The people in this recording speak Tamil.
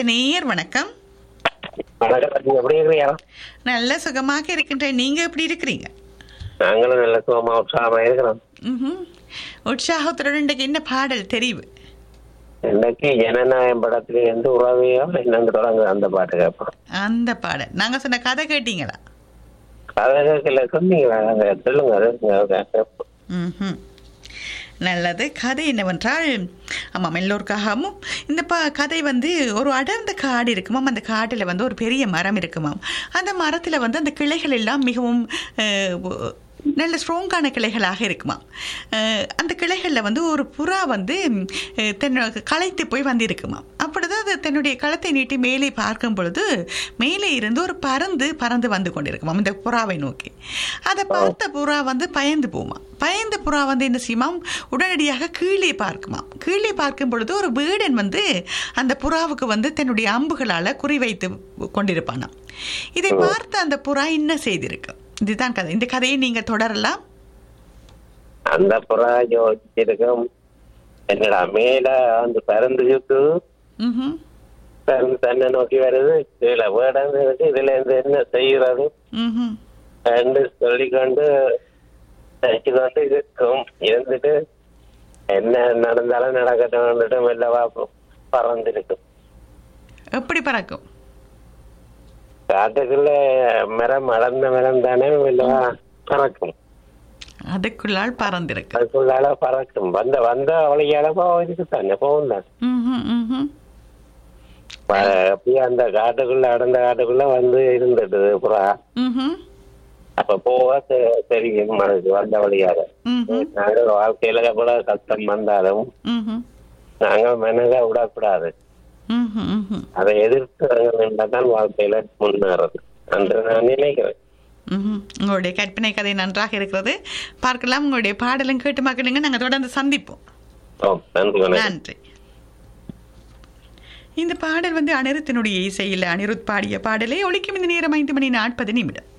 அடுத்த நேயர் வணக்கம் வணக்கம் எப்படி இருக்கிறீங்க நல்ல சுகமாக இருக்கின்றேன் நீங்க எப்படி இருக்கிறீங்க நாங்களும் நல்ல சுகமா உற்சாகமா இருக்கிறோம் ம்ஹும். உற்சாகத்துடன் இன்றைக்கு என்ன பாடல் தெரிவு இன்னைக்கு ஜனநாயகம் படத்துல எந்த உறவையோ என்னன்னு தொடங்குது அந்த பாட்டு கேட்போம் அந்த பாடல் நாங்க சொன்ன கதை கேட்டீங்களா கதை கேட்கல சொன்னீங்களா நாங்க சொல்லுங்க அது கேட்போம். ம்ஹும். நல்லது கதை என்னவென்றால் ஆமாம் எல்லோருக்காகவும் இந்த ப கதை வந்து ஒரு அடர்ந்த காடு இருக்குமாம் அந்த காட்டில் வந்து ஒரு பெரிய மரம் இருக்குமாம் அந்த மரத்தில் வந்து அந்த கிளைகள் எல்லாம் மிகவும் அஹ், ஒ- நல்ல ஸ்ட்ராங்கான கிளைகளாக இருக்குமாம் அஹ், அந்த கிளைகளில் வந்து ஒரு புறா வந்து அஹ், தன்னோட களைத்து போய் வந்திருக்குமாம் அப்பொழுது அது தன்னுடைய களத்தை நீட்டி மேலே பார்க்கும் பொழுது மேலே இருந்து ஒரு பறந்து பறந்து வந்து கொண்டிருக்குமாம் இந்த புறாவை நோக்கி அதை பார்த்த புறா வந்து பயந்து போமா பயந்த புறா வந்து என்ன செய்யுமாம் உடனடியாக கீழே பார்க்குமாம் கீழே பார்க்கும் பொழுது ஒரு வேடன் வந்து அந்த புறாவுக்கு வந்து தன்னுடைய அம்புகளால் குறிவைத்து கொண்டிருப்பானாம் இதை பார்த்து அந்த புறா என்ன செய்திருக்கு இதுதான் கதை இந்த கதையை நீங்க தொடரலாம் அந்த புறா யோசிச்சிருக்கோம் என்னடா மேல வந்து பறந்துக்கிட்டு ம்ஹும். பறந்து தன்னை நோக்கி வருது இதுல வேடம் இருக்கு இதுல இருந்து என்ன செய்யறது ம்ஹும். என்று சொல்லிக்கொண்டு கொண்டு இருக்கும் இருந்துட்டு என்ன நடந்தாலும் நடக்கட்டும் மெல்லவா பறந்துருக்கும் எப்படி பறக்கும் காட்டுக்குள்ள மரம் வளர்ந்த மரம் தானே மெல்லவா பறக்கும் அதுக்குள்ளால் பறந்திருக்கு அதுக்குள்ளால பறக்கும் வந்த வந்த வழியால போவதுக்கு தானே போகும் தான் ம்ஹும், ம்ஹும். அப்படியே அந்த காட்டுக்குள்ள அடர்ந்த காட்டுக்குள்ள வந்து இருந்துட்டு புறா ம்ஹும். அப்ப போக தெ- தெரியும் மனது வந்த வழியாக ம்ஹும். நாங்கள் வாழ்க்கையில கூட கஷ்டம் வந்தாலும் ம்ஹும். நாங்கள் மனதை விடக்கூடாது ம்ஹும், ம்ஹும். அதை எதிர்த்து தான் வாழ்க்கையில முன்னேறது என்று நான் நினைக்கிறேன் ம்ஹும். உங்களுடைய கற்பனை கதை நன்றாக இருக்கிறது பார்க்கலாம் உங்களுடைய பாடலும் கேட்டு மக்களுங்க நாங்கள் தொடர்ந்து சந்திப்போம் ஓ நன்றி வணக்கம் நன்றி இந்த பாடல் வந்து அனிருத்தினுடைய இசையில் அனிருத் பாடிய பாடலை ஒழிக்கும் இந்த நேரம் ஐந்து மணி நாற்பது நிமிடம்